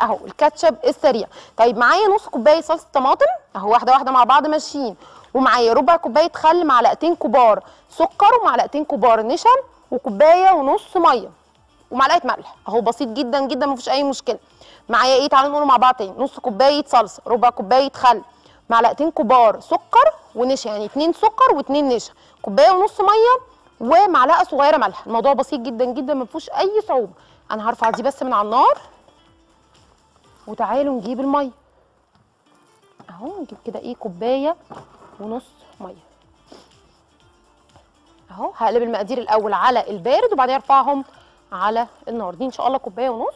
اهو الكاتشب السريع طيب معايا نص كوبايه صلصه طماطم اهو واحده واحده مع بعض ماشيين ومعايا ربع كوبايه خل معلقتين كبار سكر ومعلقتين كبار نشا وكوبايه ونص ميه ومعلقه ملح اهو بسيط جدا جدا مفيش اي مشكله معايا ايه تعالوا نقول مع بعض تاني نص كوبايه صلصه ربع كوبايه خل معلقتين كبار سكر ونشا يعني اتنين سكر واتنين نشا كوبايه ونص ميه ومعلقه صغيره ملح الموضوع بسيط جدا جدا ما فيهوش اي صعوبه انا هرفع دي بس من على النار وتعالوا نجيب الميه اهو نجيب كده ايه كوبايه ونص ميه اهو هقلب المقادير الاول على البارد وبعدين ارفعهم على النار دي ان شاء الله كوبايه ونص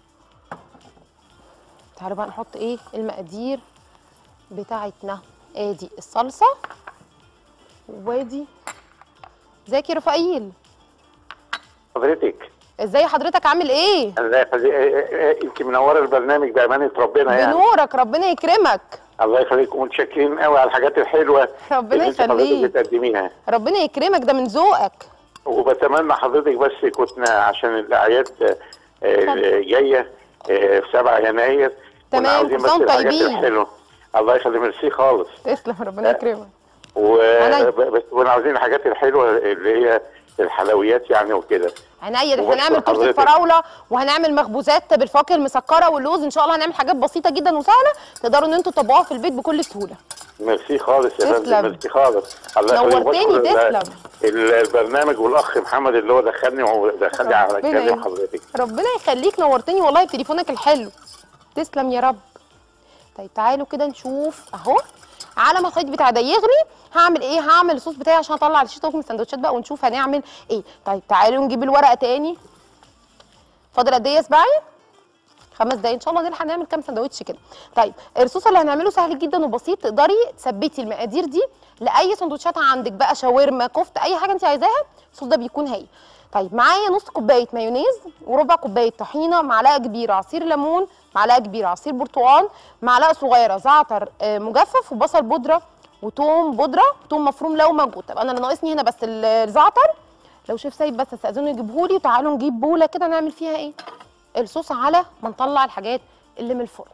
تعالوا بقى نحط ايه المقادير بتاعتنا ادي الصلصه وادي ازيك يا رفائيل حضرتك ازاي حضرتك عامل ايه الله يخليك انت منوره البرنامج بامانه ربنا يعني بنورك ربنا يكرمك الله يخليك ومتشكرين قوي على الحاجات الحلوه ربنا اللي انت حضرتك يخليك بتقدميها ربنا يكرمك ده من ذوقك وبتمنى حضرتك بس كنا عشان الاعياد آه، آه، جايه آه، في 7 يناير كنا تمام، عاوزين كل بس سنة وانتم الحاجات طيبين. الحلوه الله يخلي ميرسي خالص تسلم ربنا يكرمك و عليا. ب- بس كنا عاوزين الحاجات الحلوه اللي هي الحلويات يعني وكده عينيا ده وبشكر هنعمل تورته حضرتك. فراوله وهنعمل مخبوزات بالفواكه المسكره واللوز ان شاء الله هنعمل حاجات بسيطه جدا وسهله تقدروا ان انتوا تطبقوها في البيت بكل سهوله ميرسي خالص يا تسلم. فندم ميرسي خالص الله يخليك. نورتني، وبشكر ال- تسلم. ال- البرنامج والاخ محمد اللي هو دخلني ودخلني على ربنا كلام يخليك. حضرتك ربنا يخليك نورتني والله بتليفونك الحلو تسلم يا رب طيب تعالوا كده نشوف اهو على ما الخليط بتاع ده يغلي هعمل ايه هعمل الصوص بتاعي عشان اطلع الشيش من السندوتشات بقى ونشوف هنعمل ايه طيب تعالوا نجيب الورقه تاني فاضل قد ايه يا سباعي خمس دقايق ان شاء الله نلحق نعمل كام سندوتش كده طيب الصوص اللي هنعمله سهل جدا وبسيط تقدري تثبتي المقادير دي لاي سندوتشات عندك بقى شاورما كفته اي حاجه انت عايزاها الصوص ده بيكون هايل طيب معايا نص كوبايه مايونيز وربع كوبايه طحينه معلقه كبيره عصير ليمون معلقه كبيره عصير برتقال معلقه صغيره زعتر آه، مجفف وبصل بودره وتوم بودره توم مفروم لو موجود طب انا اللي ناقصني هنا بس الزعتر لو شيف سايب بس استاذنه يجيبهولي وتعالوا نجيب بوله كده نعمل فيها ايه الصوص على ما نطلع الحاجات اللي من الفرن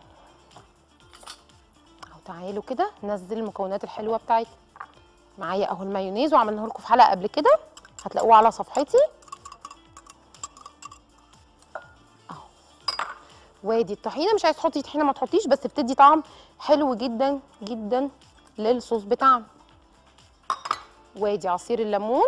اهو تعالوا كده ننزل المكونات الحلوه بتاعتنا معايا اهو المايونيز وعملناه لكم في حلقه قبل كده هتلاقوه على صفحتي اهو وادي الطحينه مش عايز تحطي طحينه ما تحطيش بس بتدي طعم حلو جدا جدا للصوص بتاعنا وادي عصير الليمون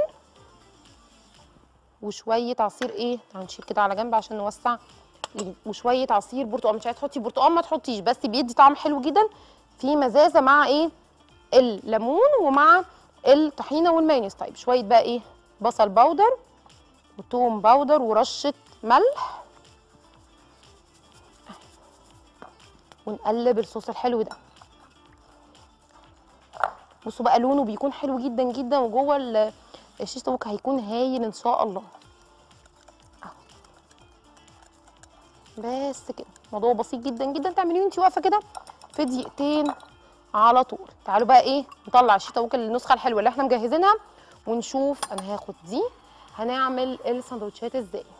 وشويه عصير ايه تعالوا نشيل كده على جنب عشان نوسع ليه. وشويه عصير برتقال مش عايز تحطي برتقال ما تحطيش بس بيدي طعم حلو جدا في مزازه مع ايه الليمون ومع الطحينه والمايونيز طيب شويه بقى ايه بصل باودر وتوم باودر ورشه ملح ونقلب الصوص الحلو ده بصوا بقى لونه بيكون حلو جدا جدا وجوه ال- الشيش طاووق هيكون هايل ان شاء الله أهو. بس كده موضوع بسيط جدا جدا تعمليه وانت واقفه كده في دقيقتين على طول تعالوا بقى ايه نطلع الشيش طاووق النسخه الحلوه اللي احنا مجهزينها ونشوف انا هاخد دي هنعمل السندوتشات ازاي